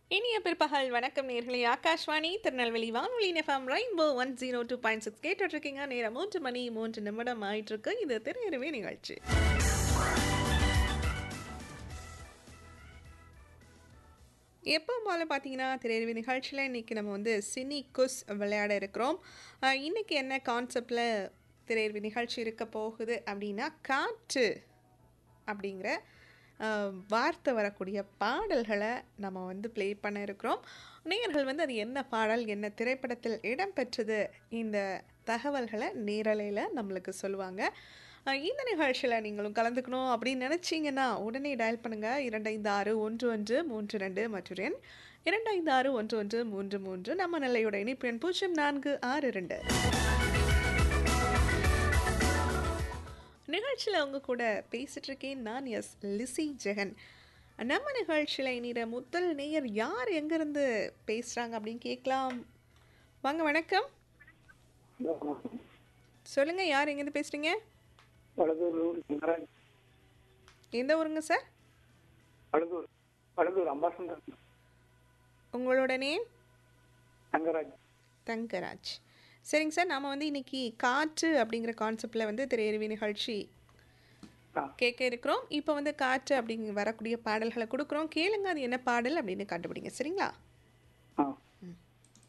இனிய பிற்பகல் வணக்கம் நேர்களே ஆகாஷ்வாணி திருநெல்வேலி வானொலி FM rainbow one zero two point six கேட்டுட்ருக்கீங்க நேரம் மூன்று மணி மூன்று நிமிடம் ஆயிட்டிருக்கு இது திரையரவே நிகழ்ச்சி எப்போ போல பார்த்தீங்கன்னா திரையரவி நிகழ்ச்சியில் இன்றைக்கி நம்ம வந்து சினி குஸ் விளையாட இருக்கிறோம் அஹ், இன்னைக்கு என்ன கான்செப்டில் திரையரவி நிகழ்ச்சி இருக்க போகுது அப்படின்னா காற்று அப்படிங்கிற அஹ், வார்த்தை வரக்கூடிய பாடல்களை நம்ம வந்து ப்ளே பண்ண இருக்கிறோம் நேயர்கள் வந்து அது என்ன பாடல் என்ன திரைப்படத்தில் இடம்பெற்றது இந்த தகவல்களை நேரலையில் நம்மளுக்கு சொல்லுவாங்க அஹ், இந்த நிகழ்ச்சியில் நீங்களும் கலந்துக்கணும் அப்படின்னு நினச்சிங்கன்னா உடனே டயல் பண்ணுங்கள் இரண்டு ஐந்து ஆறு ஒன்று ஒன்று மூன்று ரெண்டு மற்றும் எண் இரண்டு ஐந்து ஆறு ஒன்று ஒன்று மூன்று மூன்று நம்ம நிலையோட இணைப்பு எண் பூஜ்ஜியம் நான்கு ஆறு ரெண்டு நிகழ்ச்சியில் அவங்க கூட பேசிட்டு இருக்கேன் நான் எஸ் லிசி ஜெகன் நம்ம நிகழ்ச்சியில் இனிற முதல் நேயர் யார் எங்கேருந்து பேசுகிறாங்க அப்படின்னு கேட்கலாம் வாங்க வணக்கம் சொல்லுங்கள் யார் எங்கேருந்து பேசுகிறீங்க வடதூர் தங்கராஜ் எந்த ஊருங்க சார் வடதூர் வடதூர் அம்பாசந்தர் உங்களோட நேம் தங்கராஜ் தங்கராஜ் சரிங்க சார் நாம் வந்து இன்னைக்கு காற்று அப்படிங்கிற கான்செப்டில் வந்து திரையறிவி நிகழ்ச்சி ஆ கேட்க இருக்கிறோம் இப்போ வந்து காற்று அப்படிங்க வரக்கூடிய பாடல்களை கொடுக்குறோம் கேளுங்க அது என்ன பாடல் அப்படின்னு கண்டுபிடிங்க சரிங்களா